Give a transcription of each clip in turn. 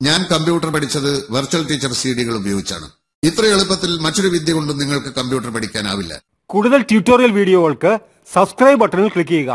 ഞാൻ കമ്പ്യൂട്ടർ പഠിച്ചത് virtual teacher സിഡികൾ ഉപയോഗിച്ചാണ് ഇത്ര എളുപ്പത്തിൽ മറ്റൊരു വിദ്യ കൊണ്ടും നിങ്ങൾക്ക് കമ്പ്യൂട്ടർ പഠിക്കാനാവില്ല കൂടുതൽ ട്യൂട്ടോറിയൽ വീഡിയോകൾക്ക് സബ്സ്ക്രൈബ് ബട്ടണിൽ ക്ലിക്ക് ചെയ്യുക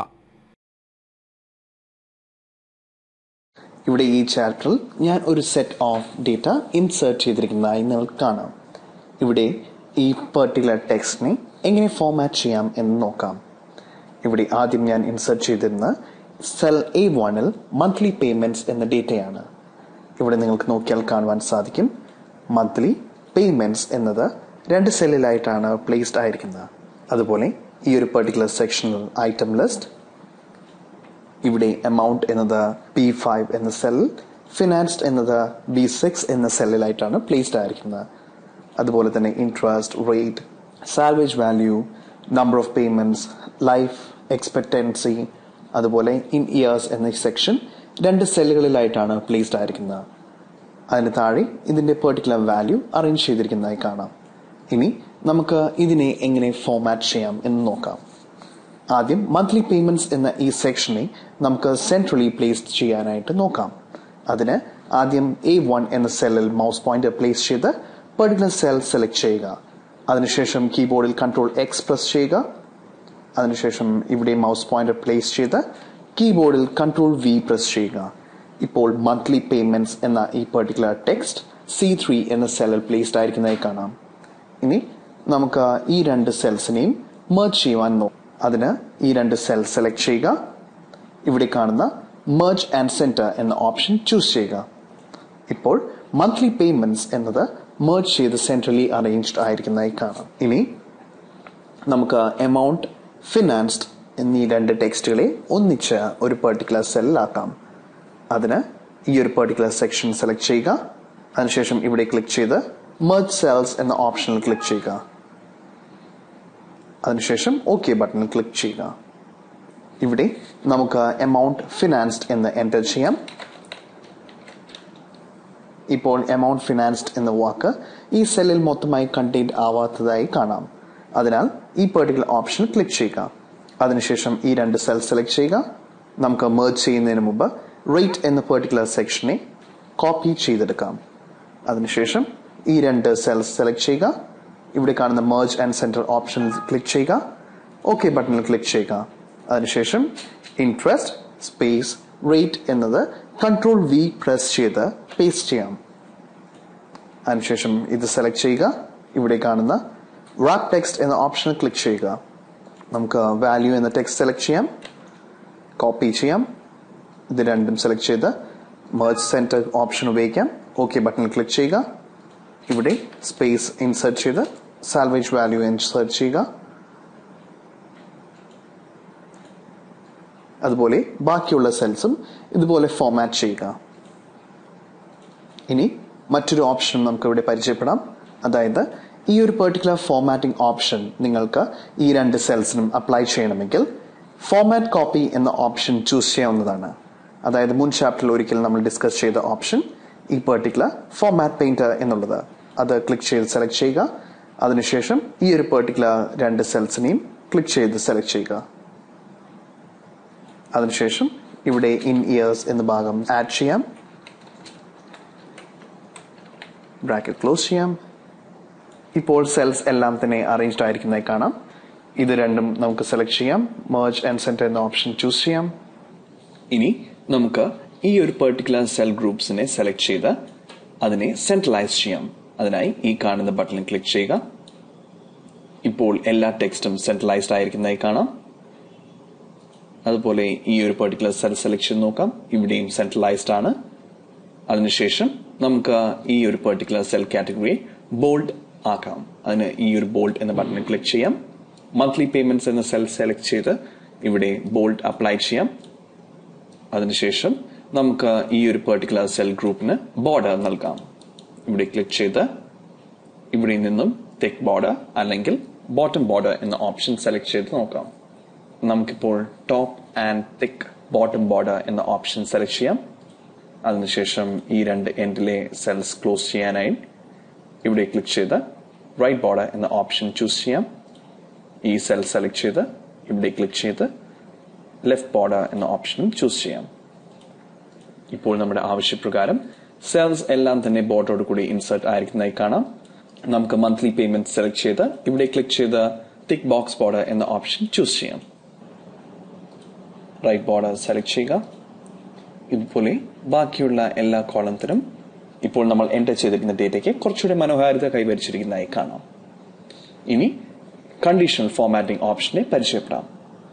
ഇവിടെ ഈ ചാപ്റ്ററിൽ ഞാൻ ഒരു സെറ്റ് ഓഫ് ഡേറ്റ ഇൻസേർട്ട് ചെയ്തിരിക്കുന്നതായി നിങ്ങൾക്ക് കാണാം ഇവിടെ ഈ പെർട്ടിക്കുലർ ടെക്സ്റ്റിനെ എങ്ങനെ ഫോമാറ്റ് ചെയ്യാം എന്ന് നോക്കാം ഇവിടെ ആദ്യം ഞാൻ ഇൻസേർട്ട് ചെയ്തിരുന്ന സെൽ എ വണിൽ മന്ത്ലി പേയ്മെന്റ്സ് എന്ന ഡേറ്റയാണ് ഇവിടെ നിങ്ങൾക്ക് നോക്കിയാൽ കാണുവാൻ സാധിക്കും മന്ത്ലി പേയ്മെന്റ്സ് എന്നത് രണ്ട് സെല്ലിലായിട്ടാണ് പ്ലേസ്ഡ് ആയിരിക്കുന്നത് അതുപോലെ ഈ ഒരു പെർട്ടിക്കുലർ സെക്ഷനിൽ ഐറ്റം ലിസ്റ്റ് ഇവിടെ എമൗണ്ട് എന്നത് പി ഫൈവ് എന്ന സെല്ലിൽ ഫിനാൻസ്ഡ് എന്നത് ബി സിക്സ് എന്ന സെല്ലിലായിട്ടാണ് പ്ലേസ്ഡ് ആയിരിക്കുന്നത് അതുപോലെ തന്നെ interest rate salvage value number of payments life expectancy അതുപോലെ ഇൻ ഇയേഴ്സ് എന്ന സെക്ഷൻ രണ്ട് സെല്ലുകളിലായിട്ടാണ് പ്ലേസ്ഡ് ആയിരിക്കുന്നത് അതിന് താഴെ ഇതിന്റെ പെർട്ടിക്കുലർ വാല്യൂ അറേഞ്ച് ചെയ്തിരിക്കുന്നതായി കാണാം ഇനി നമുക്ക് ഇതിനെ എങ്ങനെ ഫോമാറ്റ് ചെയ്യാം എന്ന് നോക്കാം ആദ്യം മന്ത്ലി പേയ്മെന്റ്സ് എന്ന ഈ സെക്ഷനെ നമുക്ക് സെൻട്രലി പ്ലേസ് ചെയ്യാനായിട്ട് നോക്കാം അതിന് ആദ്യം എ വൺ എന്ന സെല്ലിൽ മൗസ് പോയിന്റർ പ്ലേസ് ചെയ്ത് പെർട്ടിക്കുലർ സെൽ സെലക്ട് ചെയ്യുക അതിനുശേഷം കീബോർഡിൽ കൺട്രോൾ എക്സ് പ്രസ് ചെയ്യുക അതിനുശേഷം ഇവിടെ മൗസ് പോയിന്റർ പ്ലേസ് ചെയ്ത് കീബോർഡിൽ കൺട്രോൾ വി പ്രസ് ചെയ്യുക ഇപ്പോൾ മന്ത്ലി പേയ്മെന്റ്സ് എന്ന ഈ പെർട്ടിക്കുലർ ടെക്സ്റ്റ് സി ത്രീ എന്ന സെല്ലിൽ പ്ലേസ്ഡ് ആയിരിക്കുന്നതായി കാണാം ഇനി നമുക്ക് ഈ രണ്ട് സെൽസിനെയും മെർജ് ചെയ്യുവാൻ നോക്കാം അതിന് ഈ രണ്ട് സെൽ സെലക്ട് ചെയ്യുക ഇവിടെ കാണുന്ന മെർജ് ആൻഡ് സെന്റർ എന്ന ഓപ്ഷൻ ചൂസ് ചെയ്യുക ഇപ്പോൾ മന്ത്ലി പേയ്മെന്റ്സ് എന്നത് മെർജ് ചെയ്ത് സെൻട്രലി അറേഞ്ച്ഡ് ആയിരിക്കുന്നതായി കാണാം ഇനി നമുക്ക് എമൗണ്ട് ഫിനാൻസ്ഡ് എന്നീ രണ്ട് ടെക്സ്റ്റുകളെ ഒന്നിച്ച് ഒരു പെർട്ടിക്കുലർ സെല്ലിലാക്കാം അതിന് ഈ ഒരു പെർട്ടിക്കുലർ സെക്ഷൻ സെലക്ട് ചെയ്യുക അതിനുശേഷം ഇവിടെ ക്ലിക്ക് ചെയ്ത് മെർജ് സെൽസ് എന്ന ഓപ്ഷനിൽ ക്ലിക്ക് ചെയ്യുക അതിനുശേഷം ഓക്കെ ബട്ടണിൽ ക്ലിക്ക് ചെയ്യുക ഇവിടെ നമുക്ക് എമൗണ്ട് ഫിനാൻസ്ഡ് എന്ന് എൻ്റർ ചെയ്യാം ഇപ്പോൾ എമൗണ്ട് ഫിനാൻസ്ഡ് എന്ന വാക്ക് ഈ സെല്ലിൽ മൊത്തമായി കണ്ടെയ്ൻഡ് ആവാത്തതായി കാണാം അതിനാൽ ഈ പെർട്ടിക്കുലർ ഓപ്ഷൻ ക്ലിക്ക് ചെയ്യുക അതിനുശേഷം ഈ രണ്ട് സെൽ സെലക്ട് ചെയ്യുക നമുക്ക് മെർജ് ചെയ്യുന്നതിന് മുമ്പ് റേറ്റ് എന്ന പെർട്ടിക്കുലർ സെക്ഷനെ കോപ്പി ചെയ്തെടുക്കാം അതിനുശേഷം ഈ രണ്ട് സെൽസ് സെലക്ട് ചെയ്യുക ഇവിടെ കാണുന്ന മെർജ് ആൻഡ് സെന്റർ ഓപ്ഷനിൽ ക്ലിക്ക് ചെയ്യുക ഓക്കെ ബട്ടണിൽ ക്ലിക്ക് ചെയ്യുക അതിനുശേഷം ഇൻട്രസ്റ്റ് സ്പേസ് റേറ്റ് എന്നത് കൺട്രോൾ വി പ്രസ് ചെയ്ത് പേസ്റ്റ് ചെയ്യാം അതിനുശേഷം ഇത് സെലക്ട് ചെയ്യുക ഇവിടെ കാണുന്ന റാപ്പ് ടെക്സ്റ്റ് എന്ന ഓപ്ഷനിൽ ക്ലിക്ക് ചെയ്യുക നമുക്ക് വാല്യൂ എന്ന ടെക്സ്റ്റ് സെലക്ട് ചെയ്യാം കോപ്പി ചെയ്യാം ഇത് രണ്ടും സെലക്ട് ചെയ്ത് മെർജ് സെന്റർ ഓപ്ഷൻ ഉപയോഗിക്കാം ഓക്കെ ബട്ടണിൽ ക്ലിക്ക് ചെയ്യുക ഇവിടെ സ്പേസ് ഇൻസേർട്ട് ചെയ്ത് സാൽവേജ് വാല്യൂ ഇൻസേർട്ട് ചെയ്യുക അതുപോലെ ബാക്കിയുള്ള സെൽസും ഇതുപോലെ ഫോമാറ്റ് ചെയ്യുക ഇനി മറ്റൊരു ഓപ്ഷൻ നമുക്ക് ഇവിടെ പരിചയപ്പെടാം അതായത് ഈ ഒരു പെർട്ടിക്കുലർ ഫോമാറ്റിംഗ് ഓപ്ഷൻ നിങ്ങൾക്ക് ഈ രണ്ട് സെൽസിനും അപ്ലൈ ചെയ്യണമെങ്കിൽ ഫോമാറ്റ് കോപ്പി എന്ന ഓപ്ഷൻ ചൂസ് ചെയ്യാവുന്നതാണ് അതായത് മുൻ ചാപ്റ്ററിൽ ഒരിക്കൽ നമ്മൾ ഡിസ്കസ് ചെയ്ത ഓപ്ഷൻ ഈ പെർട്ടിക്കുലർ ഫോമാറ്റ് പെയിന്റർ എന്നുള്ളത് അത് ക്ലിക്ക് ചെയ്ത് സെലക്ട് ചെയ്യുക അതിനുശേഷം ഈ ഒരു പെർട്ടിക്കുലർ രണ്ട് സെൽസിനെയും ക്ലിക്ക് ചെയ്ത് സെലക്ട് ചെയ്യുക അതിനുശേഷം ഇവിടെ ഇൻ ഇയേഴ്സ് എന്ന ഭാഗം ആഡ് ചെയ്യാം ബ്രാക്കറ്റ് ക്ലോസ് ചെയ്യാം ഇപ്പോൾ സെൽസ് എല്ലാം തന്നെ അറേഞ്ച്ഡ് ആയിരിക്കുന്നതായി കാണാം ഇത് രണ്ടും നമുക്ക് സെലക്ട് ചെയ്യാം മെർജ് ആൻഡ് സെന്റർ എന്ന ഓപ്ഷൻ ചൂസ് ചെയ്യാം ഇനി നമുക്ക് ഈ ഒരു പെർട്ടിക്കുലർ സെൽ ഗ്രൂപ്പ്സിനെ സെലക്ട് ചെയ്ത് അതിനെ സെൻട്രലൈസ് ചെയ്യാം അതിനായി ഈ കാണുന്ന ബട്ടണിൽ ക്ലിക്ക് ചെയ്യുക ഇപ്പോൾ എല്ലാ ടെക്സ്റ്റും സെൻട്രലൈസ്ഡ് ആയിരിക്കുന്നതായി കാണാം അതുപോലെ ഈ ഒരു പെർട്ടിക്കുലർ സെൽ സെലക്ഷൻ നോക്കാം ഇവിടെയും സെൻട്രലൈസ്ഡ് ആണ് അതിനുശേഷം നമുക്ക് ഈ ഒരു പെർട്ടിക്കുലർ സെൽ കാറ്റഗറിയെ ബോൾഡ് ആക്കാം അതിന് ഈ ഒരു ബോൾഡ് എന്ന ബട്ടണിൽ ക്ലിക്ക് ചെയ്യാം മന്ത്ലി പേയ്മെന്റ്സ് എന്ന സെൽ സെലക്ട് ചെയ്ത് ഇവിടെ ബോൾഡ് അപ്ലൈ ചെയ്യാം അതിനുശേഷം നമുക്ക് ഈ ഒരു പെർട്ടിക്കുലർ സെൽ ഗ്രൂപ്പിന് ബോർഡർ നൽകാം ഇവിടെ ക്ലിക്ക് ചെയ്ത് ഇവിടെ നിന്നും തെക്ക് ബോർഡർ അല്ലെങ്കിൽ ബോട്ടം ബോർഡർ എന്ന ഓപ്ഷൻ സെലക്ട് ചെയ്ത് നോക്കാം നമുക്കിപ്പോൾ top and thick bottom border എന്ന ഓപ്ഷൻ സെലക്ട് ചെയ്യാം അതിനുശേഷം ഈ രണ്ട് എൻഡിലെ സെൽസ് ക്ലോസ് ചെയ്യാനായി ഇവിടെ ക്ലിക്ക് ചെയ്ത് റൈറ്റ് ബോർഡർ എന്ന ഓപ്ഷൻ ചൂസ് ചെയ്യാം ഈ സെൽ സെലക്ട് ചെയ്ത് ഇവിടെ ക്ലിക്ക് ചെയ്ത് ലെഫ്റ്റ് ബോർഡർ എന്ന ഓപ്ഷൻ ചൂസ് ചെയ്യാം ഇപ്പോൾ നമ്മുടെ ആവശ്യപ്രകാരം സെൽസ് എല്ലാം തന്നെ ബോർഡോട് കൂടി ഇൻസേർട്ട് ആയിരിക്കുന്നതായി കാണാം നമുക്ക് മന്ത്ലി പേയ്മെന്റ് സെലക്ട് ചെയ്ത് ഇവിടെ ക്ലിക്ക് ചെയ്ത് തിക് ബോക്സ് ബോർഡർ എന്ന ഓപ്ഷൻ ചൂസ് ചെയ്യാം റൈറ്റ് ബോർഡർ സെലക്ട് ചെയ്യുക ഇതുപോലെ ബാക്കിയുള്ള എല്ലാ കോളത്തിനും ഇപ്പോൾ നമ്മൾ എൻ്റർ ചെയ്തിരിക്കുന്ന ഡേറ്റയ്ക്ക് കുറച്ചുകൂടെ മനോഹാരിത കൈവരിച്ചിരിക്കുന്നതായി കാണാം ഇനി കണ്ടീഷണൽ ഫോർമാറ്റിംഗ് ഓപ്ഷനെ പരിചയപ്പെടാം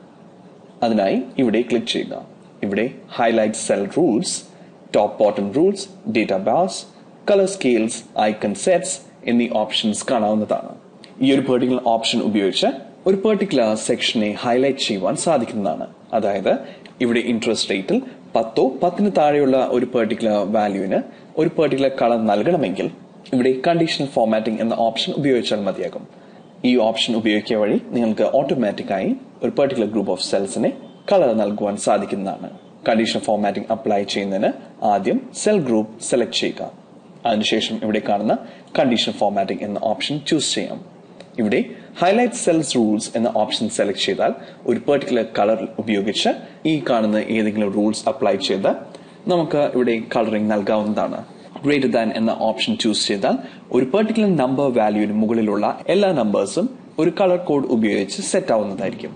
അതിനായി ഇവിടെ ക്ലിക്ക് ചെയ്യുക ഇവിടെ highlight cell rules top bottom rules data bars colour scales icon sets എന്നീ ഓപ്ഷൻസ് കാണാവുന്നതാണ് ഈ ഒരു പെർട്ടിക്കുലർ ഓപ്ഷൻ ഉപയോഗിച്ച് ഒരു പെർട്ടിക്കുലർ സെക്ഷനെ ഹൈലൈറ്റ് ചെയ്യുവാൻ സാധിക്കുന്നതാണ് അതായത് ഇവിടെ ഇൻട്രസ്റ്റ് റേറ്റിൽ പത്തോ പത്തിന് താഴെയുള്ള ഒരു പെർട്ടിക്കുലർ വാല്യൂവിന് ഒരു പെർട്ടിക്കുലർ കളർ നൽകണമെങ്കിൽ ഇവിടെ കണ്ടീഷണൽ ഫോർമാറ്റിംഗ് എന്ന ഓപ്ഷൻ ഉപയോഗിച്ചാൽ മതിയാകും ഈ ഓപ്ഷൻ ഉപയോഗിക്കുക വഴി നിങ്ങൾക്ക് ഓട്ടോമാറ്റിക്കായി ഒരു പെർട്ടിക്കുലർ ഗ്രൂപ്പ് ഓഫ് സെൽസിനെ കളർ നൽകുവാൻ സാധിക്കുന്നതാണ് കണ്ടീഷൻ ഫോർമാറ്റിംഗ് അപ്ലൈ ചെയ്യുന്നതിന് ആദ്യം സെൽ ഗ്രൂപ്പ് സെലക്ട് ചെയ്യുക അതിനുശേഷം ഇവിടെ കാണുന്ന കണ്ടീഷൻ ഫോർമാറ്റിംഗ് എന്ന ഓപ്ഷൻ ചൂസ് ചെയ്യാം ഇവിടെ ഹൈലൈറ്റ് സെൽസ് റൂൾസ് എന്ന ഓപ്ഷൻ സെലക്ട് ചെയ്താൽ ഒരു പെർട്ടിക്കുലർ കളർ ഉപയോഗിച്ച് ഈ കാണുന്ന ഏതെങ്കിലും റൂൾസ് അപ്ലൈ ചെയ്ത് നമുക്ക് ഇവിടെ കളറിംഗ് നൽകാവുന്നതാണ് ഗ്രേറ്റർ ദാൻ എന്ന ഓപ്ഷൻ ചൂസ് ചെയ്താൽ ഒരു പെർട്ടിക്കുലർ നമ്പർ വാല്യൂവിന് മുകളിലുള്ള എല്ലാ നമ്പേഴ്സും ഒരു കളർ കോഡ് ഉപയോഗിച്ച് സെറ്റ് ആവുന്നതായിരിക്കും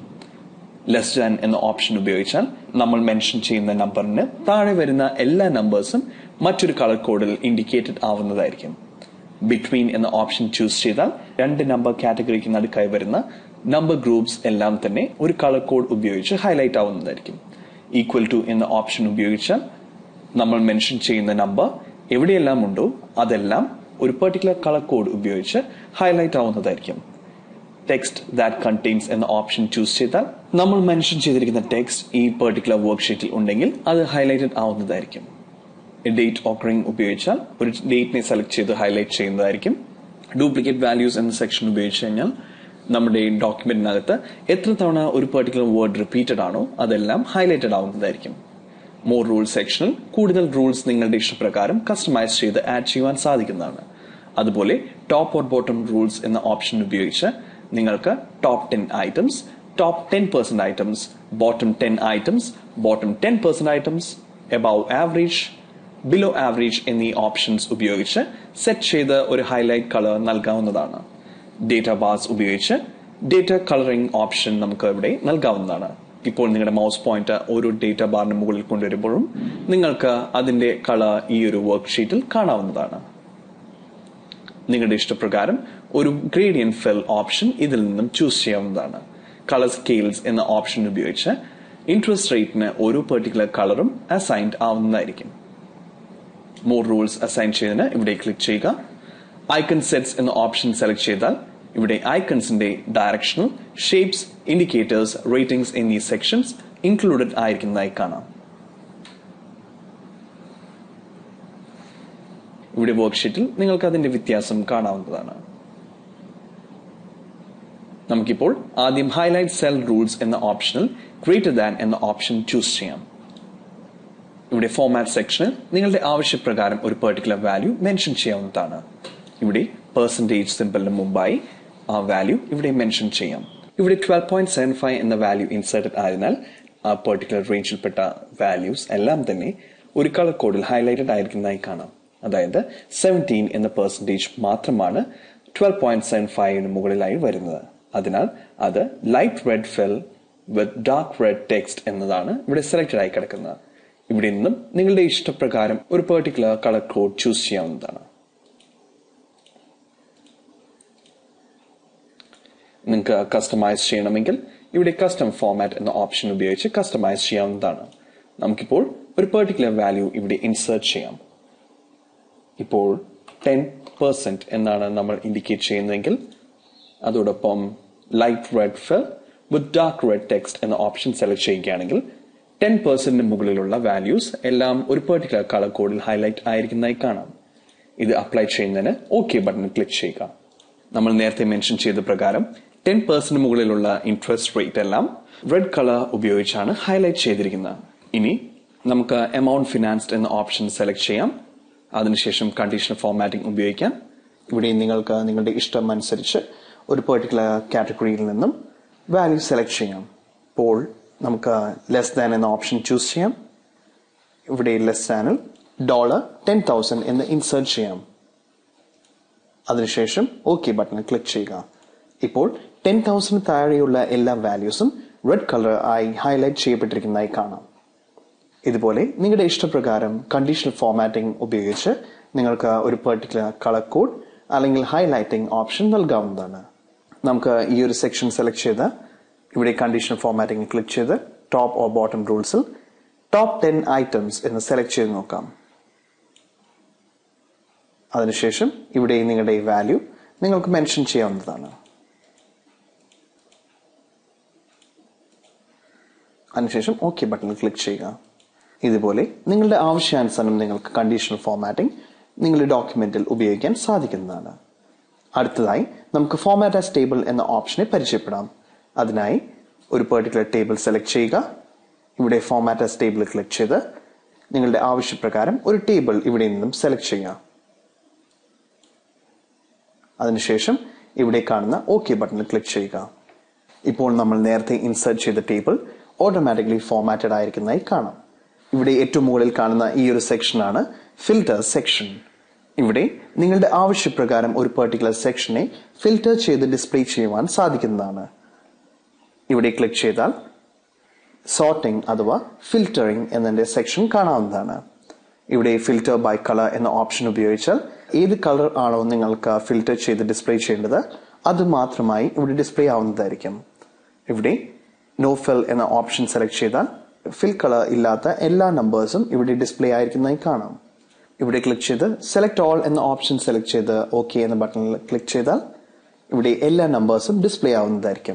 ലെസ് ദാൻ എന്ന ഓപ്ഷൻ ഉപയോഗിച്ചാൽ നമ്മൾ മെൻഷൻ ചെയ്യുന്ന നമ്പറിന് താഴെ വരുന്ന എല്ലാ നമ്പേഴ്സും മറ്റൊരു കളർ കോഡിൽ ഇൻഡിക്കേറ്റഡ് ആവുന്നതായിരിക്കും ബിറ്റ്വീൻ എന്ന ഓപ്ഷൻ ചൂസ് ചെയ്താൽ രണ്ട് നമ്പർ കാറ്റഗറിക്ക് നടുക്കായി വരുന്ന നമ്പർ ഗ്രൂപ്പ്സ് എല്ലാം തന്നെ ഒരു കളർ കോഡ് ഉപയോഗിച്ച് ഹൈലൈറ്റ് ആവുന്നതായിരിക്കും ഈക്വൽ ടു എന്ന ഓപ്ഷൻ ഉപയോഗിച്ചാൽ നമ്മൾ മെൻഷൻ ചെയ്യുന്ന നമ്പർ എവിടെയെല്ലാം ഉണ്ടോ അതെല്ലാം ഒരു പെർട്ടിക്കുലർ കളർ കോഡ് ഉപയോഗിച്ച് ഹൈലൈറ്റ് ആവുന്നതായിരിക്കും ടെക്സ്റ്റ് ദാറ്റ് കണ്ടെയ്ൻസ് എന്ന ഓപ്ഷൻ ചൂസ് ചെയ്താൽ നമ്മൾ മെൻഷൻ ചെയ്തിരിക്കുന്ന ടെക്സ്റ്റ് ഈ പെർട്ടിക്കുലർ വർക്ക്ഷീറ്റിൽ ഉണ്ടെങ്കിൽ അത് ഹൈലൈറ്റഡ് ആവുന്നതായിരിക്കും ഡേറ്റ് ഓക്കറിംഗ് ഉപയോഗിച്ചാൽ ഒരു ഡേറ്റിനെ സെലക്ട് ചെയ്ത് ഹൈലൈറ്റ് ചെയ്യുന്നതായിരിക്കും ഡ്യൂപ്ലിക്കേറ്റ് വാല്യൂസ് എന്ന സെക്ഷൻ ഉപയോഗിച്ച് കഴിഞ്ഞാൽ നമ്മുടെ ഡോക്യുമെന്റിനകത്ത് എത്ര തവണ ഒരു പെർട്ടിക്കുലർ വേർഡ് റിപ്പീറ്റഡ് ആണോ അതെല്ലാം ഹൈലൈറ്റഡ് ആവുന്നതായിരിക്കും മോർ റൂൾ സെക്ഷനിൽ കൂടുതൽ റൂൾസ് നിങ്ങളുടെ ഇഷ്ടപ്രകാരം കസ്റ്റമൈസ് ചെയ്ത് ആഡ് ചെയ്യുവാൻ സാധിക്കുന്നതാണ് അതുപോലെ ടോപ്പ് ഓർ ബോട്ടം റൂൾസ് എന്ന ഓപ്ഷൻ ഉപയോഗിച്ച് നിങ്ങൾക്ക് top ten items top ten percent items bottom ten items bottom ten percent items above average below average എന്നീ ഓപ്ഷൻസ് ഉപയോഗിച്ച് സെറ്റ് ചെയ്ത് ഒരു ഹൈലൈറ്റ് കളർ നൽകാവുന്നതാണ് ഡേറ്റ ബാസ് ഉപയോഗിച്ച് ഡേറ്റ കളറിംഗ് ഓപ്ഷൻ നമുക്ക് ഇവിടെ നൽകാവുന്നതാണ് ഇപ്പോൾ നിങ്ങളുടെ മൗസ് പോയിന്റ് ഓരോ ഡേറ്റ ബാറിന് മുകളിൽ കൊണ്ടുവരുമ്പോഴും നിങ്ങൾക്ക് അതിന്റെ കളർ ഈ ഒരു വർക്ക്ഷീറ്റിൽ കാണാവുന്നതാണ് നിങ്ങളുടെ ഇഷ്ടപ്രകാരം ഒരു ഗ്രേഡിയൻ ഫിൽ ഓപ്ഷൻ ഇതിൽ നിന്നും ചൂസ് ചെയ്യാവുന്നതാണ് കളർ സ്കെയിൽസ് എന്ന ഓപ്ഷൻ ഉപയോഗിച്ച് ഇൻട്രസ്റ്റ് റേറ്റിന് ഓരോ പെർട്ടിക്കുലർ കളറും അസൈൻഡ് ആവുന്നതായിരിക്കും മോർ റൂൾസ് അസൈൻ ചെയ്തതിന് ഇവിടെ ക്ലിക്ക് ചെയ്യുക ഐക്കൺ സെറ്റ്സ് എന്ന ഓപ്ഷൻ സെലക്ട് ചെയ്താൽ ഇവിടെ ഐക്കൺസിന്റെ ഡയറക്ഷണൽ ഷേപ്സ് ഇൻഡിക്കേറ്റേഴ്സ് റേറ്റിംഗ്സ് എന്നീ സെക്ഷൻസ് ഇൻക്ലൂഡഡ് ആയിരിക്കുന്നതായി കാണാം ഇവിടെ വർക്ക്ഷീറ്റിൽ നിങ്ങൾക്ക് അതിന്റെ വ്യത്യാസം കാണാവുന്നതാണ് നമുക്കിപ്പോൾ ആദ്യം ഹൈലൈറ്റ് സെൽ റൂൾസ് എന്ന ഓപ്ഷനിൽ ഗ്രേറ്റർ ദാൻ എന്ന ഓപ്ഷൻ ചൂസ് ചെയ്യാം ഇവിടെ ഫോമാറ്റ് സെക്ഷനിൽ നിങ്ങളുടെ ആവശ്യപ്രകാരം ഒരു പെർട്ടിക്കുലർ വാല്യൂ മെൻഷൻ ചെയ്യാവുന്നതാണ് ഇവിടെ പെർസെൻറ്റേജ് സിമ്പിളിന് മുമ്പായി ആ വാല്യൂ ഇവിടെ മെൻഷൻ ചെയ്യാം ഇവിടെ ട്വൽവ് പോയിന്റ് സെവൻ ഫൈവ് എന്ന വാല്യൂ ഇൻസേർട്ടഡ് ആയതിനാൽ ആ പെർട്ടിക്കുലർ റേഞ്ചിൽപ്പെട്ട വാല്യൂസ് എല്ലാം തന്നെ ഒരു കളർ കോഡിൽ ഹൈലൈറ്റഡ് ആയിരിക്കുന്നതായി കാണാം അതായത് സെവൻറ്റീൻ എന്ന പെർസെൻറ്റേജ് മാത്രമാണ് ട്വൽവ് പോയിന്റ് സെവൻ ഫൈവിന് മുകളിലായി വരുന്നത് അതിനാൽ അത് light red fill with dark red text എന്നതാണ് ഇവിടെ സെലക്റ്റഡ് ആയി കിടക്കുന്നത് ഇവിടെ നിന്നും നിങ്ങളുടെ ഇഷ്ടപ്രകാരം ഒരു പെർട്ടിക്കുലർ കളർ കോഡ് ചൂസ് ചെയ്യാവുന്നതാണ് നിങ്ങൾക്ക് കസ്റ്റമൈസ് ചെയ്യണമെങ്കിൽ ഇവിടെ കസ്റ്റം ഫോമാറ്റ് എന്ന ഓപ്ഷൻ ഉപയോഗിച്ച് കസ്റ്റമൈസ് ചെയ്യാവുന്നതാണ് നമുക്കിപ്പോൾ ഒരു പെർട്ടിക്കുലർ വാല്യൂ ഇവിടെ ഇൻസേർട്ട് ചെയ്യാം ഇപ്പോൾ ടെൻ പെർസെന്റ് എന്നാണ് നമ്മൾ ഇൻഡിക്കേറ്റ് ചെയ്യുന്നതെങ്കിൽ അതോടൊപ്പം light red fill with dark red text എന്ന ഓപ്ഷൻ സെലക്ട് ചെയ്യുകയാണെങ്കിൽ ടെൻ പെർസെന്റിന് മുകളിലുള്ള വാല്യൂസ് എല്ലാം ഒരു പെർട്ടിക്കുലർ കളർ കോഡിൽ ഹൈലൈറ്റ് ആയിരിക്കുന്നതായി കാണാം ഇത് അപ്ലൈ ചെയ്യുന്നതിന് ഓക്കെ ബട്ടൺ ക്ലിക്ക് ചെയ്യുക നമ്മൾ നേരത്തെ മെൻഷൻ ചെയ്ത പ്രകാരം ടെൻ പെർസെന്റ് മുകളിലുള്ള ഇൻട്രസ്റ്റ് റേറ്റ് എല്ലാം റെഡ് കളർ ഉപയോഗിച്ചാണ് ഹൈലൈറ്റ് ചെയ്തിരിക്കുന്നത് ഇനി നമുക്ക് എമൗണ്ട് ഫിനാൻസ്ഡ് എന്ന ഓപ്ഷൻ സെലക്ട് ചെയ്യാം അതിനുശേഷം കണ്ടീഷണൽ ഫോർമാറ്റിംഗ് ഉപയോഗിക്കാം ഇവിടെ നിങ്ങൾക്ക് നിങ്ങളുടെ ഇഷ്ടം അനുസരിച്ച് ഒരു പെർട്ടിക്കുലർ കാറ്റഗറിയിൽ നിന്നും വാല്യൂ സെലക്ട് ചെയ്യാം ഇപ്പോൾ നമുക്ക് ലെസ് ദാൻ എന്ന ഓപ്ഷൻ ചൂസ് ചെയ്യാം ഇവിടെ ലെസ് ദാനിൽ ഡോളർ ടെൻ തൗസൻഡ് എന്ന് ഇൻസേർട്ട് ചെയ്യാം അതിനുശേഷം ഓക്കെ ബട്ടണിൽ ക്ലിക്ക് ചെയ്യുക ഇപ്പോൾ ടെൻ തൗസൻഡ് താഴെയുള്ള എല്ലാ വാല്യൂസും റെഡ് കളർ ആയി ഹൈലൈറ്റ് ചെയ്യപ്പെട്ടിരിക്കുന്നതായി കാണാം ഇതുപോലെ നിങ്ങളുടെ ഇഷ്ടപ്രകാരം കണ്ടീഷണൽ ഫോമാറ്റിംഗ് ഉപയോഗിച്ച് നിങ്ങൾക്ക് ഒരു പെർട്ടിക്കുലർ കളർ കോഡ് അല്ലെങ്കിൽ ഹൈലൈറ്റിംഗ് ഓപ്ഷൻ നൽകാവുന്നതാണ് നമുക്ക് ഈ ഒരു സെക്ഷൻ സെലക്ട് ചെയ്ത് ഇവിടെ കണ്ടീഷണൽ ഫോമാറ്റിംഗ് ക്ലിക്ക് ചെയ്ത് ടോപ്പ് ഓർ ബോട്ടം റൂൾസിൽ ടോപ്പ് ടെൻ ഐറ്റംസ് എന്ന് സെലക്ട് ചെയ്ത് നോക്കാം അതിനുശേഷം ഇവിടെ നിങ്ങളുടെ ഈ വാല്യൂ നിങ്ങൾക്ക് മെൻഷൻ ചെയ്യാവുന്നതാണ് അതിനുശേഷം ഓക്കെ ബട്ടണിൽ ക്ലിക്ക് ചെയ്യുക ഇതുപോലെ നിങ്ങളുടെ ആവശ്യാനുസരണം നിങ്ങൾക്ക് കണ്ടീഷണൽ ഫോമാറ്റിംഗ് നിങ്ങളുടെ ഡോക്യുമെന്റിൽ ഉപയോഗിക്കാൻ സാധിക്കുന്നതാണ് അടുത്തതായി നമുക്ക് ഫോമാറ്റ് ആസ് ടേബിൾ എന്ന ഓപ്ഷനെ പരിചയപ്പെടാം അതിനായി ഒരു പെർട്ടിക്കുലർ ടേബിൾ സെലക്ട് ചെയ്യുക ഇവിടെ ഫോമാറ്റ് ആസ് ടേബിൾ ക്ലിക്ക് ചെയ്ത് നിങ്ങളുടെ ആവശ്യപ്രകാരം ഒരു ടേബിൾ ഇവിടെ നിന്നും സെലക്ട് ചെയ്യുക അതിനുശേഷം ഇവിടെ കാണുന്ന ഓക്കെ ബട്ടണിൽ ക്ലിക്ക് ചെയ്യുക ഇപ്പോൾ നമ്മൾ നേരത്തെ ഇൻസേർട്ട് ചെയ്ത ടേബിൾ ഓട്ടോമാറ്റിക്കലി ഫോമാറ്റഡ് ആയിരിക്കുന്നതായി കാണാം ഇവിടെ ഏറ്റവും മുകളിൽ കാണുന്ന ഈ ഒരു സെക്ഷനാണ് ഫിൽറ്റർ സെക്ഷൻ ഇവിടെ നിങ്ങളുടെ ആവശ്യപ്രകാരം ഒരു പെർട്ടിക്കുലർ സെക്ഷനെ ഫിൽറ്റർ ചെയ്ത് ഡിസ്പ്ലേ ചെയ്യുവാൻ സാധിക്കുന്നതാണ് ഇവിടെ ക്ലിക്ക് ചെയ്താൽ സോർട്ടിംഗ് അഥവാ ഫിൽറ്ററിംഗ് എന്നതിന്റെ സെക്ഷൻ കാണാവുന്നതാണ് ഇവിടെ ഫിൽറ്റർ ബൈ കളർ എന്ന ഓപ്ഷൻ ഉപയോഗിച്ചാൽ ഏത് കളർ ആണോ നിങ്ങൾക്ക് ഫിൽറ്റർ ചെയ്ത് ഡിസ്പ്ലേ ചെയ്യേണ്ടത് അത് മാത്രമായി ഇവിടെ ഡിസ്പ്ലേ ആവുന്നതായിരിക്കും ഇവിടെ നോ ഫിൽ എന്ന ഓപ്ഷൻ സെലക്ട് ചെയ്താൽ ഫിൽ കളർ ഇല്ലാത്ത എല്ലാ നമ്പേഴ്സും ഇവിടെ ഡിസ്പ്ലേ ആയിരിക്കുന്നതായി കാണാം ഇവിടെ ക്ലിക്ക് ചെയ്ത് സെലക്ട് ഓൾ എന്ന ഓപ്ഷൻ സെലക്ട് ചെയ്ത് ഓക്കെ എന്ന ബട്ടണിൽ ക്ലിക്ക് ചെയ്താൽ ഇവിടെ എല്ലാ നമ്പേഴ്സും ഡിസ്പ്ലേ ആവുന്നതായിരിക്കും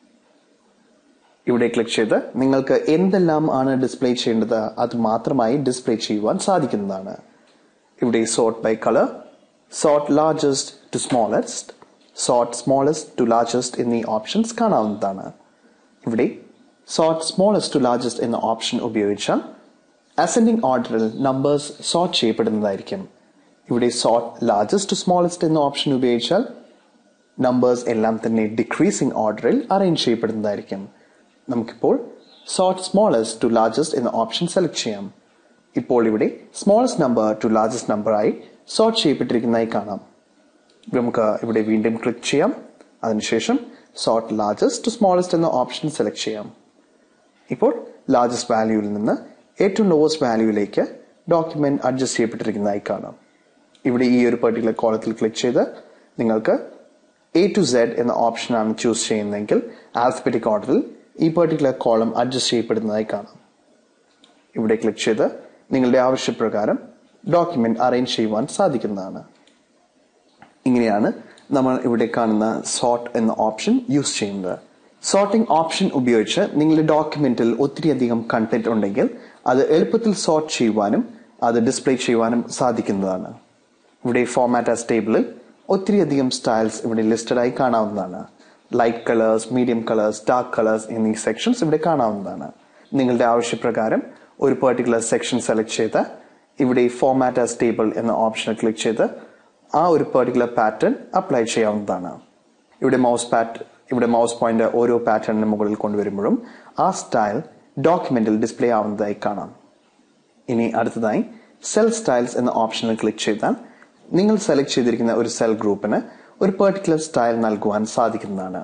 ഇവിടെ ക്ലിക്ക് ചെയ്ത് നിങ്ങൾക്ക് എന്തെല്ലാം ആണ് ഡിസ്പ്ലേ ചെയ്യേണ്ടത് അത് മാത്രമായി ഡിസ്പ്ലേ ചെയ്യുവാൻ സാധിക്കുന്നതാണ് ഇവിടെ sort by colour sort largest to smallest sort smallest to largest എന്നീ ഓപ്ഷൻസ് കാണാവുന്നതാണ് ഇവിടെ സോർട്ട് സ്മോളസ്റ്റ് ടു ലാർജസ്റ്റ് എന്ന ഓപ്ഷൻ ഉപയോഗിച്ചാൽ അസെൻഡിംഗ് ഓർഡറിൽ നമ്പേഴ്സ് സോർട്ട് ചെയ്യപ്പെടുന്നതായിരിക്കും ഇവിടെ സോർട്ട് ലാർജസ്റ്റ് ടു സ്മോളസ്റ്റ് എന്ന ഓപ്ഷൻ ഉപയോഗിച്ചാൽ നമ്പേഴ്സ് എല്ലാം തന്നെ ഡിക്രീസിംഗ് ഓർഡറിൽ അറേഞ്ച് ചെയ്യപ്പെടുന്നതായിരിക്കും നമുക്കിപ്പോൾ സോർട്ട് സ്മോളസ്റ്റ് ടു ലാർജസ്റ്റ് എന്ന ഓപ്ഷൻ സെലക്ട് ചെയ്യാം ഇപ്പോൾ ഇവിടെ സ്മോളസ്റ്റ് നമ്പർ ടു ലാർജസ്റ്റ് നമ്പറായി സോർട്ട് ചെയ്യപ്പെട്ടിരിക്കുന്നതായി കാണാം നമുക്ക് ഇവിടെ വീണ്ടും ക്ലിക്ക് ചെയ്യാം അതിനുശേഷം സോർട്ട് ലാർജസ്റ്റ് ടു സ്മോളസ്റ്റ് എന്ന ഓപ്ഷൻ സെലക്ട് ചെയ്യാം ഇപ്പോൾ ലാർജസ്റ്റ് വാല്യൂവിൽ നിന്ന് ഏറ്റവും ലോവസ്റ്റ് വാല്യൂവിലേക്ക് ഡോക്യുമെന്റ് അഡ്ജസ്റ്റ് ചെയ്യപ്പെട്ടിരിക്കുന്നതായി കാണാം ഇവിടെ ഈ ഒരു പെർട്ടിക്കുലർ കോളത്തിൽ ക്ലിക്ക് ചെയ്ത് നിങ്ങൾക്ക് എ ടു സെഡ് എന്ന ഓപ്ഷനാണ് ചൂസ് ചെയ്യുന്നതെങ്കിൽ ആൽഫബറ്റിക് ഓർഡറിൽ ഈ പെർട്ടിക്കുലർ കോളം അഡ്ജസ്റ്റ് ചെയ്യപ്പെടുന്നതായി കാണാം ഇവിടെ ക്ലിക്ക് ചെയ്ത് നിങ്ങളുടെ ആവശ്യപ്രകാരം ഡോക്യുമെന്റ് അറേഞ്ച് ചെയ്യുവാൻ സാധിക്കുന്നതാണ് ഇങ്ങനെയാണ് നമ്മൾ ഇവിടെ കാണുന്ന സോർട്ട് എന്ന ഓപ്ഷൻ യൂസ് ചെയ്യുന്നത് സോർട്ടിംഗ് ഓപ്ഷൻ ഉപയോഗിച്ച് നിങ്ങളുടെ ഡോക്യുമെന്റിൽ ഒത്തിരിയധികം കണ്ടന്റ് ഉണ്ടെങ്കിൽ അത് എളുപ്പത്തിൽ സോർട്ട് ചെയ്യുവാനും അത് ഡിസ്പ്ലേ ചെയ്യുവാനും സാധിക്കുന്നതാണ് ഇവിടെ ഫോമാറ്റ് ആസ് ടേബിളിൽ ഒത്തിരിയധികം സ്റ്റൈൽസ് ഇവിടെ ലിസ്റ്റഡ് ആയി കാണാവുന്നതാണ് light colours medium colours dark colours എന്നീ സെക്ഷൻസ് ഇവിടെ കാണാവുന്നതാണ് നിങ്ങളുടെ ആവശ്യപ്രകാരം ഒരു പെർട്ടിക്കുലർ സെക്ഷൻ സെലക്ട് ചെയ്ത് ഇവിടെ ഫോമാറ്റ് ആസ് ടേബിൾ എന്ന ഓപ്ഷനിൽ ക്ലിക്ക് ചെയ്ത് ആ ഒരു പെർട്ടിക്കുലർ പാറ്റേൺ അപ്ലൈ ചെയ്യാവുന്നതാണ് ഇവിടെ മൗസ് പാറ്റ് ഇവിടെ മൗസ് പോയിന്റ് ഓരോ പാറ്റേണിന് മുകളിൽ കൊണ്ടുവരുമ്പോഴും ആ സ്റ്റൈൽ ഡോക്യുമെന്റിൽ ഡിസ്പ്ലേ ആവുന്നതായി കാണാം ഇനി അടുത്തതായി സെൽ സ്റ്റൈൽസ് എന്ന ഓപ്ഷനിൽ ക്ലിക്ക് ചെയ്താൽ നിങ്ങൾ സെലക്ട് ചെയ്തിരിക്കുന്ന ഒരു സെൽ ഗ്രൂപ്പിന് ഒരു പെർട്ടിക്കുലർ സ്റ്റൈൽ നൽകുവാൻ സാധിക്കുന്നതാണ്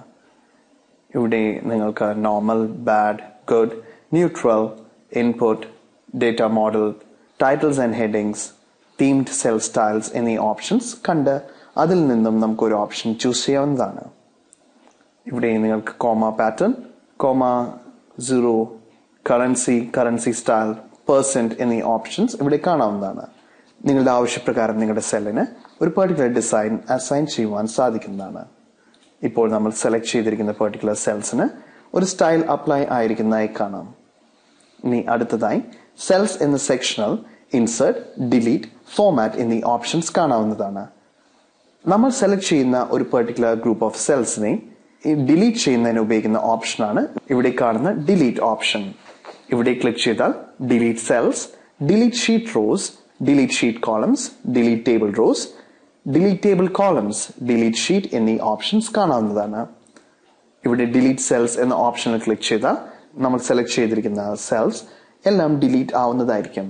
ഇവിടെ നിങ്ങൾക്ക് normal bad good neutral input data model titles and headings themed cell styles എന്നീ ഓപ്ഷൻസ് കണ്ട് അതിൽ നിന്നും നമുക്ക് ഒരു ഓപ്ഷൻ ചൂസ് ചെയ്യാവുന്നതാണ് ഇവിടെ നിങ്ങൾക്ക് comma pattern comma zero currency currency style percent എന്നീ ഓപ്ഷൻസ് ഇവിടെ കാണാവുന്നതാണ് നിങ്ങളുടെ ആവശ്യപ്രകാരം നിങ്ങളുടെ സെല്ലിന് ഒരു പെർട്ടിക്കുലർ ഡിസൈൻ അസൈൻ ചെയ്യുവാൻ സാധിക്കുന്നതാണ് ഇപ്പോൾ നമ്മൾ സെലക്ട് ചെയ്തിരിക്കുന്ന പെർട്ടിക്കുലർ സെൽസിന് ഒരു സ്റ്റൈൽ അപ്ലൈ ആയിരിക്കുന്നതായി കാണാം ഇനി അടുത്തതായി സെൽസ് എന്ന സെക്ഷണൽ ഇൻസേർട്ട് ഡിലീറ്റ് ഫോമാറ്റ് എന്നീ ഓപ്ഷൻസ് കാണാവുന്നതാണ് നമ്മൾ സെലക്ട് ചെയ്യുന്ന ഒരു പെർട്ടിക്കുലർ ഗ്രൂപ്പ് ഓഫ് സെൽസിനെ ഡിലീറ്റ് ചെയ്യുന്നതിന് ഉപയോഗിക്കുന്ന ഓപ്ഷനാണ് ഇവിടെ കാണുന്ന ഡിലീറ്റ് ഓപ്ഷൻ ഇവിടെ ക്ലിക്ക് ചെയ്താൽ delete cells delete sheet rows delete sheet columns delete table rows delete table columns delete sheet എന്നീ ഓപ്ഷൻസ് കാണാവുന്നതാണ് ഇവിടെ ഡിലീറ്റ് സെൽസ് എന്ന ഓപ്ഷനിൽ ക്ലിക്ക് ചെയ്താൽ നമ്മൾ സെലക്ട് ചെയ്തിരിക്കുന്ന സെൽസ് എല്ലാം ഡിലീറ്റ് ആവുന്നതായിരിക്കും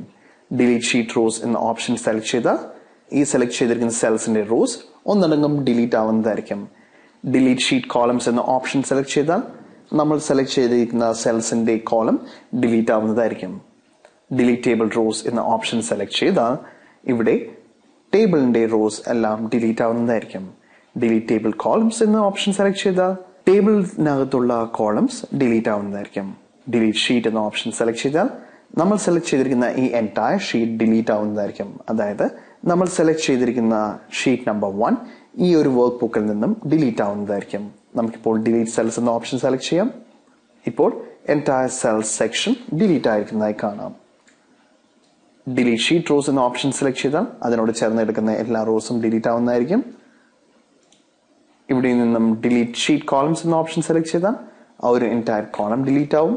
ഡിലീറ്റ് ഷീറ്റ് റോസ് എന്ന ഓപ്ഷൻ സെലക്ട് ചെയ്താൽ ഈ സെലക്ട് ചെയ്തിരിക്കുന്ന സെൽസിന്റെ റോസ് ഒന്നടങ്കം ഡിലീറ്റ് ആവുന്നതായിരിക്കും ഡിലീറ്റ് ഷീറ്റ് കോളംസ് എന്ന ഓപ്ഷൻ സെലക്ട് ചെയ്താൽ നമ്മൾ സെലക്ട് ചെയ്തിരിക്കുന്ന സെൽസിന്റെ കോളം ഡിലീറ്റ് ആവുന്നതായിരിക്കും ഡിലീറ്റ് ടേബിൾ റോസ് എന്ന ഓപ്ഷൻ സെലക്ട് ചെയ്താൽ ഇവിടെ ടേബിളിന്റെ റോസ് എല്ലാം ഡിലീറ്റ് ആവുന്നതായിരിക്കും ഡിലീറ്റ് ടേബിൾ കോളംസ് എന്ന ഓപ്ഷൻ സെലക്ട് ചെയ്താൽ ടേബിളിനകത്തുള്ള കോളംസ് ഡിലീറ്റ് ആവുന്നതായിരിക്കും ഡിലീറ്റ് ഷീറ്റ് എന്ന ഓപ്ഷൻ സെലക്ട് ചെയ്താൽ നമ്മൾ സെലക്ട് ചെയ്തിരിക്കുന്ന ഈ എൻറ്റയർ ഷീറ്റ് ഡിലീറ്റ് ആവുന്നതായിരിക്കും അതായത് നമ്മൾ സെലക്ട് ചെയ്തിരിക്കുന്ന ഷീറ്റ് നമ്പർ വൺ ഈ ഒരു വർക്ക് ബുക്കിൽ നിന്നും ഡിലീറ്റ് ആവുന്നതായിരിക്കും നമുക്കിപ്പോൾ ഡിലീറ്റ് സെൽസ് എന്ന ഓപ്ഷൻ സെലക്ട് ചെയ്യാം ഇപ്പോൾ എൻറ്റയർ സെൽസ് സെക്ഷൻ ഡിലീറ്റ് ആയിരിക്കുന്നതായി കാണാം ഡിലീറ്റ് ഷീറ്റ് റോസ് എന്ന ഓപ്ഷൻ സെലക്ട് ചെയ്താൽ അതിനോട് ചേർന്ന് എടുക്കുന്ന എല്ലാ റോസും ഡിലീറ്റ് ആവുന്നതായിരിക്കും ഇവിടെ നിന്നും ഡിലീറ്റ് ഷീറ്റ് കോളംസ് എന്ന ഓപ്ഷൻ സെലക്ട് ചെയ്താൽ ആ ഒരു എൻറ്റയർ കോളം ഡിലീറ്റ് ആവും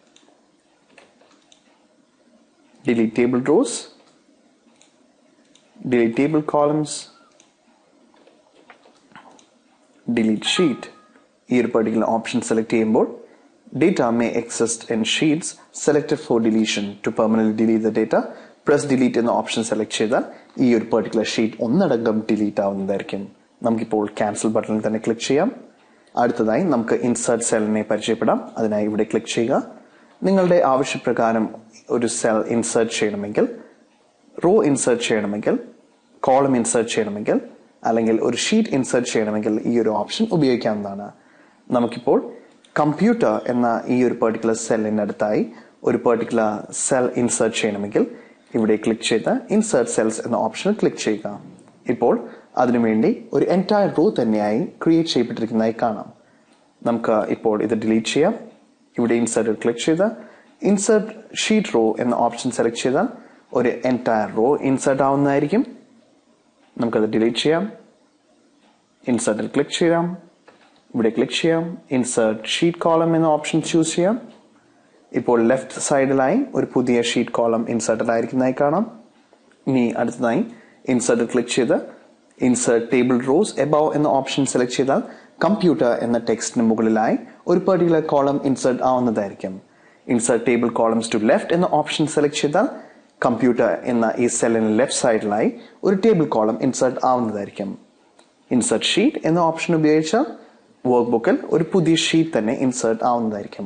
delete table rows delete table columns delete sheet ഈ ഒരു പർട്ടിക്കുലർ ഓപ്ഷൻ സെലക്ട് ചെയ്യുമ്പോൾ data may exist in sheets selected for deletion to permanent delete the data press delete എന്ന option select ചെയ്താൽ ഈ ഒരു particular sheet ഒന്നടങ്കം delete ആവുന്നതായിരിക്കും നമുക്കിപ്പോൾ ക്യാൻസൽ ബട്ടണിൽ തന്നെ ക്ലിക്ക് ചെയ്യാം അടുത്തതായി നമുക്ക് ഇൻസേർട്ട് സെല്ലിനെ പരിചയപ്പെടാം അതിനായി ഇവിടെ ക്ലിക്ക് ചെയ്യുക നിങ്ങളുടെ ആവശ്യപ്രകാരം ഒരു സെൽ ഇൻസേർട്ട് ചെയ്യണമെങ്കിൽ റോ ഇൻസേർട്ട് ചെയ്യണമെങ്കിൽ കോളം ഇൻസേർട്ട് ചെയ്യണമെങ്കിൽ അല്ലെങ്കിൽ ഒരു ഷീറ്റ് ഇൻസേർട്ട് ചെയ്യണമെങ്കിൽ ഈ ഒരു ഓപ്ഷൻ ഉപയോഗിക്കാവുന്നതാണ് നമുക്കിപ്പോൾ കമ്പ്യൂട്ടർ എന്ന ഈ ഒരു പെർട്ടിക്കുലർ സെല്ലിനടുത്തായി ഒരു പെർട്ടിക്കുലർ സെൽ ഇൻസേർട്ട് ചെയ്യണമെങ്കിൽ ഇവിടെ ക്ലിക്ക് ചെയ്ത് ഇൻസേർട്ട് സെൽസ് എന്ന ഓപ്ഷൻ ക്ലിക്ക് ചെയ്യുക ഇപ്പോൾ അതിനുവേണ്ടി ഒരു എൻറ്റയർ റോ തന്നെയായി ക്രിയേറ്റ് ചെയ്യപ്പെട്ടിരിക്കുന്നതായി കാണാം നമുക്ക് ഇപ്പോൾ ഇത് ഡിലീറ്റ് ചെയ്യാം ഇവിടെ ഇൻസേർട്ട് ക്ലിക്ക് ചെയ്ത് ഇൻസേർട്ട് ഷീറ്റ് റോ എന്ന ഓപ്ഷൻ സെലക്ട് ചെയ്താൽ ഒരു എൻറ്റയർ റോ ഇൻസേർട്ട് ആവുന്നതായിരിക്കും നമുക്കത് ഡിലീറ്റ് ചെയ്യാം ഇൻസേർട്ടിൽ ക്ലിക്ക് ചെയ്യാം ഇവിടെ ക്ലിക്ക് ചെയ്യാം ഇൻസേർട്ട് ഷീറ്റ് കോളം എന്ന ഓപ്ഷൻ ചൂസ് ചെയ്യാം ഇപ്പോൾ ലെഫ്റ്റ് സൈഡിലായി ഒരു പുതിയ ഷീറ്റ് കോളം ഇൻസേർട്ടഡ് ആയിരിക്കുന്നതായി കാണാം ഇനി അടുത്തതായി ഇൻസേർട്ടിൽ ക്ലിക്ക് ചെയ്ത് ഇൻസേർട്ട് ടേബിൾ റോസ് എബവ് എന്ന ഓപ്ഷൻ സെലക്ട് ചെയ്താൽ കമ്പ്യൂട്ടർ എന്ന ടെക്സ്റ്റിന് മുകളിലായി ഒരു പെർട്ടിക്കുലർ കോളം ഇൻസേർട്ട് ആവുന്നതായിരിക്കും insert table columns to left എന്ന ഓപ്ഷൻ സെലക്ട് ചെയ്താൽ കമ്പ്യൂട്ടർ എന്ന ഈ സെല്ലിന് ലെഫ്റ്റ് സൈഡിലായി ഒരു ടേബിൾ കോളം ഇൻസേർട്ട് ആവുന്നതായിരിക്കും ഇൻസേർട്ട് ഷീറ്റ് എന്ന ഓപ്ഷൻ ഉപയോഗിച്ച് വർക്ക് ബുക്കിൽ ഒരു പുതിയ ഷീറ്റ് തന്നെ ഇൻസേർട്ട് ആവുന്നതായിരിക്കും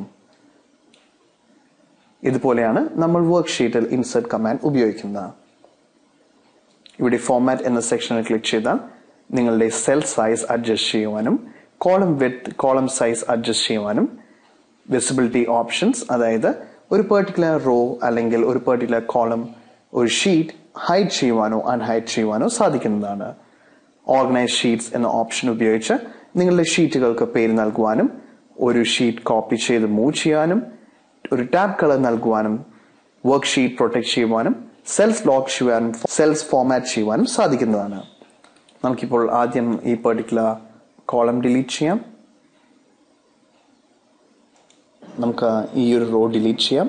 ഇതുപോലെയാണ് നമ്മൾ വർക്ക് ഷീറ്റിൽ ഇൻസേർട്ട് കമാൻഡ് ഉപയോഗിക്കുന്നത് ഇവിടെ ഫോമാറ്റ് എന്ന സെക്ഷനിൽ ക്ലിക്ക് ചെയ്താൽ നിങ്ങളുടെ സെൽ സൈസ് അഡ്ജസ്റ്റ് ചെയ്യുവാനും column width column size adjust ചെയ്യുവാനും വിസിബിലിറ്റി ഓപ്ഷൻസ് അതായത് ഒരു പെർട്ടിക്കുലർ റോ അല്ലെങ്കിൽ ഒരു പെർട്ടിക്കുലർ കോളം ഒരു ഷീറ്റ് ഹൈഡ് ചെയ്യുവാനോ അൺഹൈഡ് ചെയ്യുവാനോ സാധിക്കുന്നതാണ് ഓർഗനൈസ് ഷീറ്റ്സ് എന്ന ഓപ്ഷൻ ഉപയോഗിച്ച് നിങ്ങളുടെ ഷീറ്റുകൾക്ക് പേര് നൽകുവാനും ഒരു ഷീറ്റ് കോപ്പി ചെയ്ത് മൂവ് ചെയ്യാനും ഒരു ടാബ് കളർ നൽകുവാനും വർക്ക് ഷീറ്റ് പ്രൊട്ടക്ട് ചെയ്യുവാനും സെൽസ് ലോക്ക് ചെയ്യുവാനും സെൽസ് ഫോമാറ്റ് ചെയ്യുവാനും സാധിക്കുന്നതാണ് നമുക്കിപ്പോൾ ആദ്യം ഈ പെർട്ടിക്കുലർ കോളം ഡിലീറ്റ് ചെയ്യാം നമുക്ക് ഈ ഒരു റോ ഡിലീറ്റ് ചെയ്യാം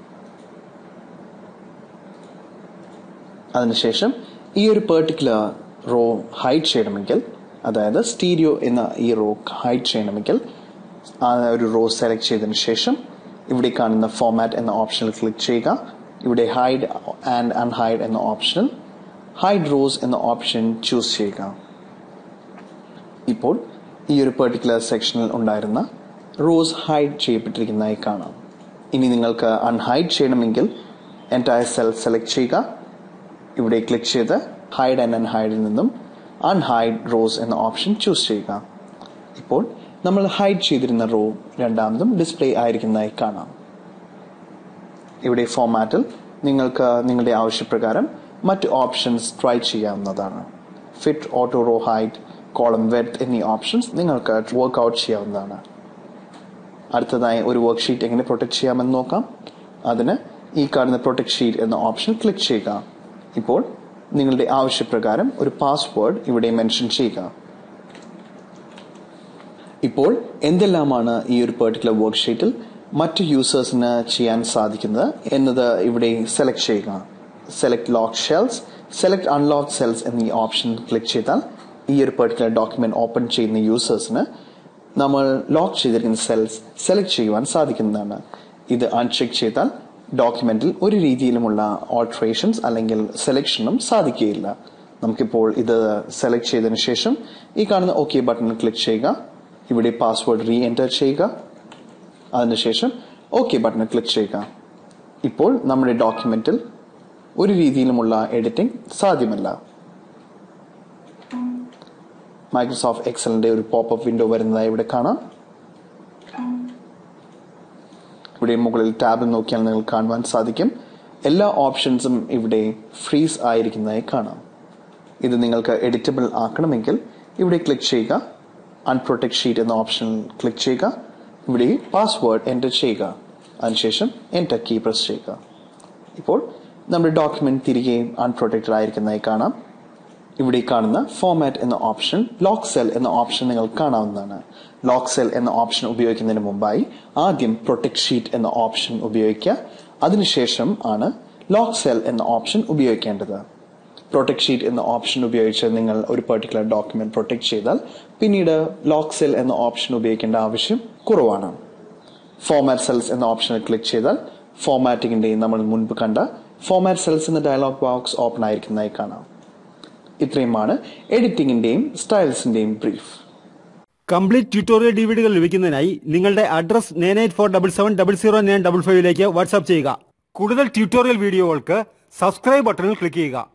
അതിനുശേഷം ഈ ഒരു പെർട്ടിക്കുലർ റോ ഹൈഡ് ചെയ്യണമെങ്കിൽ അതായത് സ്റ്റീരിയോ എന്ന ഈ റോ ഹൈഡ് ചെയ്യണമെങ്കിൽ ആ ഒരു റോ സെലക്ട് ചെയ്തതിന് ശേഷം ഇവിടെ കാണുന്ന ഫോമാറ്റ് എന്ന ഓപ്ഷനിൽ ക്ലിക്ക് ചെയ്യുക ഇവിടെ ഹൈഡ് ആൻഡ് അൺഹൈഡ് എന്ന ഓപ്ഷനിൽ ഹൈഡ് റോസ് എന്ന ഓപ്ഷൻ ചൂസ് ചെയ്യുക ഇപ്പോൾ ഈ ഒരു പെർട്ടിക്കുലർ സെക്ഷനിൽ ഉണ്ടായിരുന്ന റോസ് ഹൈഡ് ചെയ്യപ്പെട്ടിരിക്കുന്നതായി കാണാം ഇനി നിങ്ങൾക്ക് അൺഹൈഡ് ചെയ്യണമെങ്കിൽ എൻറ്റയർ സെൽ സെലക്ട് ചെയ്യുക ഇവിടെ ക്ലിക്ക് ചെയ്ത് ഹൈഡ് ആൻഡ് അൺഹൈഡിൽ നിന്നും അൺഹൈഡ് റോസ് എന്ന ഓപ്ഷൻ ചൂസ് ചെയ്യുക ഇപ്പോൾ നമ്മൾ ഹൈഡ് ചെയ്തിരുന്ന റോ രണ്ടാമതും ഡിസ്പ്ലേ ആയിരിക്കുന്നതായി കാണാം ഇവിടെ ഫോമാറ്റിൽ നിങ്ങൾക്ക് നിങ്ങളുടെ ആവശ്യപ്രകാരം മറ്റ് ഓപ്ഷൻസ് ട്രൈ ചെയ്യാവുന്നതാണ് fit auto row height column width എന്നീ ഓപ്ഷൻസ് നിങ്ങൾക്ക് വർക്ക്ഔട്ട് ചെയ്യാവുന്നതാണ് അടുത്തതായി ഒരു വർക്ക് ഷീറ്റ് എങ്ങനെ പ്രൊട്ടക്ട് ചെയ്യാമെന്ന് നോക്കാം അതിന് ഈ കാണുന്ന പ്രൊട്ടക്ട് ഷീറ്റ് എന്ന ഓപ്ഷൻ ക്ലിക്ക് ചെയ്യുക ഇപ്പോൾ നിങ്ങളുടെ ആവശ്യപ്രകാരം ഒരു പാസ്വേഡ് ഇവിടെ മെൻഷൻ ചെയ്യുക ഇപ്പോൾ എന്തെല്ലാമാണ് ഈ ഒരു പെർട്ടിക്കുലർ വർക്ക് ഷീറ്റിൽ മറ്റു യൂസേഴ്സിന് ചെയ്യാൻ സാധിക്കുന്നത് എന്നത് ഇവിടെ സെലക്ട് ചെയ്യുക select lock cells select unlock cells എന്നീ ഓപ്ഷൻ ക്ലിക്ക് ചെയ്താൽ ഈ ഒരു പെർട്ടിക്കുലർ ഡോക്യുമെന്റ് ഓപ്പൺ ചെയ്യുന്ന യൂസേഴ്സിന് നമ്മൾ ലോക്ക് ചെയ്തിരിക്കുന്ന സെൽസ് സെലക്ട് ചെയ്യുവാൻ സാധിക്കുന്നതാണ് ഇത് അൺചെക്ക് ചെയ്താൽ ഡോക്യുമെന്റിൽ ഒരു രീതിയിലുമുള്ള ഓൾട്രേഷൻസ് അല്ലെങ്കിൽ സെലക്ഷനും സാധിക്കുകയില്ല നമുക്കിപ്പോൾ ഇത് സെലക്ട് ചെയ്തതിനു ശേഷം ഈ കാണുന്ന ഓക്കെ ബട്ടണിൽ ക്ലിക്ക് ചെയ്യുക ഇവിടെ പാസ്വേഡ് റീ എൻറ്റർ ചെയ്യുക അതിനുശേഷം ഓക്കെ ബട്ടണിൽ ക്ലിക്ക് ചെയ്യുക ഇപ്പോൾ നമ്മുടെ ഡോക്യുമെന്റിൽ ഒരു രീതിയിലുമുള്ള എഡിറ്റിംഗ് സാധ്യമല്ല മൈക്രോസോഫ്റ്റ് എക്സലിന്റെ ഒരു പോപ്പപ്പ് വിൻഡോ വരുന്നതായി ഇവിടെ കാണാം ഇവിടെ മുകളിൽ ടാബിൽ നോക്കിയാൽ നിങ്ങൾക്ക് കാണുവാൻ സാധിക്കും എല്ലാ ഓപ്ഷൻസും ഇവിടെ ഫ്രീസ് ആയിരിക്കുന്നതായി കാണാം ഇത് നിങ്ങൾക്ക് എഡിറ്റബിൾ ആക്കണമെങ്കിൽ ഇവിടെ ക്ലിക്ക് ചെയ്യുക അൺപ്രൊട്ടക്ട് ഷീറ്റ് എന്ന ഓപ്ഷനിൽ ക്ലിക്ക് ചെയ്യുക ഇവിടെ പാസ്വേഡ് എൻ്റർ ചെയ്യുക അതിനുശേഷം എൻ്റർ കീ പ്രസ് ചെയ്യുക ഇപ്പോൾ നമ്മുടെ ഡോക്യുമെന്റ് തിരികെ അൺപ്രൊട്ടക്റ്റഡ് ആയിരിക്കുന്നതായി കാണാം ഇവിടെ കാണുന്ന ഫോമാറ്റ് എന്ന ഓപ്ഷൻ ലോക്ക് സെൽ എന്ന ഓപ്ഷൻ നിങ്ങൾക്ക് കാണാവുന്നതാണ് ലോക്ക് സെൽ എന്ന ഓപ്ഷൻ ഉപയോഗിക്കുന്നതിന് മുമ്പായി ആദ്യം പ്രൊട്ടക്ട് ഷീറ്റ് എന്ന ഓപ്ഷൻ ഉപയോഗിക്കുക അതിനുശേഷം ആണ് ലോക്ക് സെൽ എന്ന ഓപ്ഷൻ ഉപയോഗിക്കേണ്ടത് പ്രൊട്ടക്ട് ഷീറ്റ് എന്ന ഓപ്ഷൻ ഉപയോഗിച്ച് നിങ്ങൾ ഒരു പെർട്ടിക്കുലർ ഡോക്യുമെന്റ് പ്രൊട്ടക്ട് ചെയ്താൽ പിന്നീട് ലോക്ക് സെൽ എന്ന ഓപ്ഷൻ ഉപയോഗിക്കേണ്ട ആവശ്യം കുറവാണ് ഫോമാറ്റ് സെൽസ് എന്ന ഓപ്ഷനിൽ ക്ലിക്ക് ചെയ്താൽ ഫോമാറ്റിംഗിന്റെയും നമ്മൾ മുൻപ് കണ്ട ഫോമാറ്റ് സെൽസ് എന്ന ഡയലോഗ് ബോക്സ് ഓപ്പൺ ആയിരിക്കുന്നതായി കാണാം ഇത്രയുമാണ് എഡിറ്റിംഗിന്റെയും സ്റ്റൈൽസിന്റെയും ബ്രീഫ് കംപ്ലീറ്റ് ട്യൂട്ടോറിയൽ ഡിവിഡികൾ ലഭിക്കുന്നതിനായി നിങ്ങളുടെ address nine eight four double seven double zero nine double ഫൈവിലേക്ക് വാട്സ്ആപ്പ് ചെയ്യുക കൂടുതൽ ട്യൂട്ടോറിയൽ വീഡിയോകൾക്ക് സബ്സ്ക്രൈബ് ബട്ടണിൽ ക്ലിക്ക് ചെയ്യുക